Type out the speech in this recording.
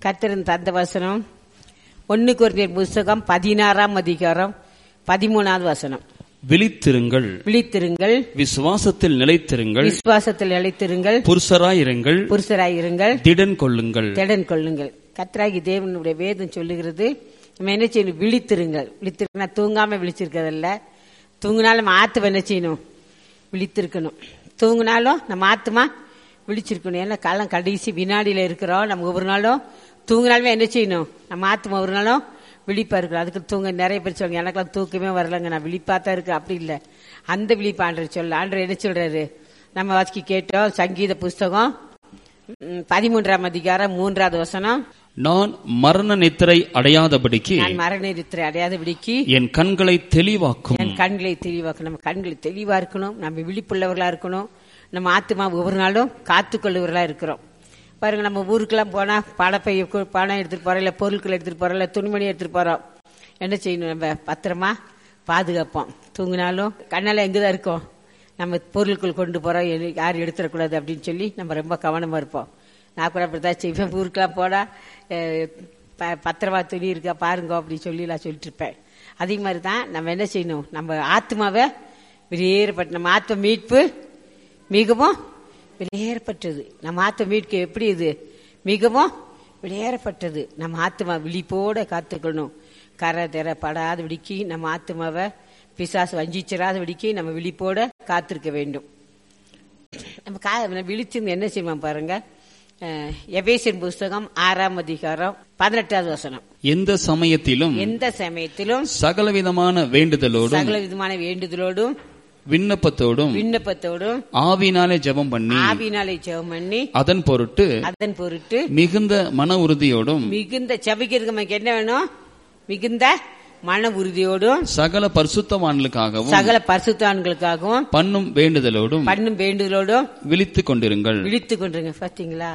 கர்த்தரின் தந்த வசனம் ஒன்னு குறைந்தர் புஸ்தகம் பதினாறாம் அதிகாரம் பதிமூணாவது வசனம் விழித்திருங்கள் விழித்திருங்கள் விசுவாசத்தில் நிலைத்திருங்கள் விசுவாசத்தில் அழைத்திருங்கள் புருஷராயிருங்கள் புருஷராயிருங்கள் திடன் கொள்ளுங்கள் திடன் கொள்ளுங்கள் கத்ராகி தேவனுடைய வேதம் சொல்லுகிறது நம்ம என்ன செய்யணும் விழித்திருங்கள் விழித்திருக்கா தூங்காம விழிச்சிருக்கிறதல்ல தூங்கினாலும் நம்ம ஆத்துவ என்ன செய்யணும் விழித்திருக்கணும் தூங்கினாலும் நம்ம ஆத்துமா விழிச்சிருக்கணும் ஏன்னா காலம் கடைசி வினாடியில இருக்கிறோம் நம்ம ஒவ்வொரு நாளும் தூங்கினாலுமே என்ன செய்யணும் நம்ம ஆத்துமா ஒரு நாளும் விழிப்பா இருக்கிறோம் அதுக்கு தூங்க நிறைய பேர் சொல்லுங்க எனக்கெல்லாம் தூக்கமே வரலங்க நான் விழிப்பா தான் இருக்கேன் அப்படி இல்லை அந்த விழிப்பு ஆண்டர் சொல்ல ஆண்டர் என்ன சொல்றாரு நம்ம வாசிக்க கேட்டோம் சங்கீத புஸ்தகம் ம், பதிமூன்றாம் அதிகாரம் மூன்றாவது வசனம் நான் மரண நித்திரை அடையாதபடிக்கு நான் மரண நித்திரை அடையாதபடிக்கு என் கண்களை தெளிவாக்கும் என் கண்களை தெளிவாக்கணும் நம்ம கண்களை தெளிவா இருக்கணும் நம்ம விழிப்புள்ளவர்களா இருக்கணும் நம்ம ஆத்மா ஒவ்வொரு நாளும் காத்துக்கொள்ளுவர்களா இருக்கிறோம் பாருங்க நம்ம ஊருக்கெல்லாம் போனா பணப்பை கு- பணம் எடுத்துட்டு போறோம் இல்ல பொருட்கள் எடுத்துட்டு போறோம் இல்ல துணிமணி எடுத்துட்டு போறோம் என்ன செய்யணும் நம்ம பத்திரமா பாதுகாப்போம் தூங்கினாலும் கண்ணால எங்கதான் இருக்கோம் நம்ம பொருட்கள் கொண்டு போறோம் எது- யாரும் எடுத்துடக்கூடாது அப்படின்னு சொல்லி நம்ம ரொம்ப கவனமா இருப்போம் நான் கூட அப்படிதான் செய்வேன் ஊருக்கெல்லாம் போனா அஹ், ப- பத்திரமா துணி இருக்கா பாருங்க அப்படின்னு சொல்லி நான் சொல்லிட்டு இருப்பேன் அதே மாதிரி தான் நம்ம என்ன செய்யணும் நம்ம ஆத்மாவை வெளியேறப்பட்ட நம்ம ஆத்ம மீட்பு மிகவும் வெளியேறப்பட்டது நம்ம ஆத்ம மீட்பு எப்படி இது மிகவும் வெளியேறப்பட்டது நம்ம ஆத்மா விழிப்போட காத்துக்கணும் கரை தெர படாத விடிக்கி நம்ம ஆத்மாவை பிசாசு வஞ்சிச்சிடாத விடிக்கி நம்ம விழிப்போட காத்திருக்க வேண்டும் நம்ம கா நம்ம விழிச்சிருந்து என்ன செய்வோம் பாருங்க அஹ், எபேசியன் புஸ்தகம் ஆறாம் அதிகாரம் பதினெட்டாவது வசனம் எந்த சமயத்திலும் எந்த சமயத்திலும் சகலவிதமான வேண்டுதலோடும் சகல விதமான வேண்டுதலோடும் விண்ணப்பத்தோடும் விண்ணப்பத்தோடும் ஆவினாலே ஜெபம் பண்ணி ஆவினாலே ஜெபம் பண்ணி அதன் பொருட்டு அதன் பொருட்டு மிகுந்த மன உறுதியோடும் மிகுந்த ஜபிக்கிறதுக்கு நமக்கு என்ன வேணும் மிகுந்த மன உறுதியோடும் சகல பரிசுத்தவான்களுக்காகவும் சகல பரிசுத்தான்களுக்காகவும் பண்ணும் வேண்டுதலோடும் பண்ணும் வேண்டுதலோடும் விழித்துக் கொண்டிருங்கள் விழித்துக் கொண்டிருங்க பாத்தீங்களா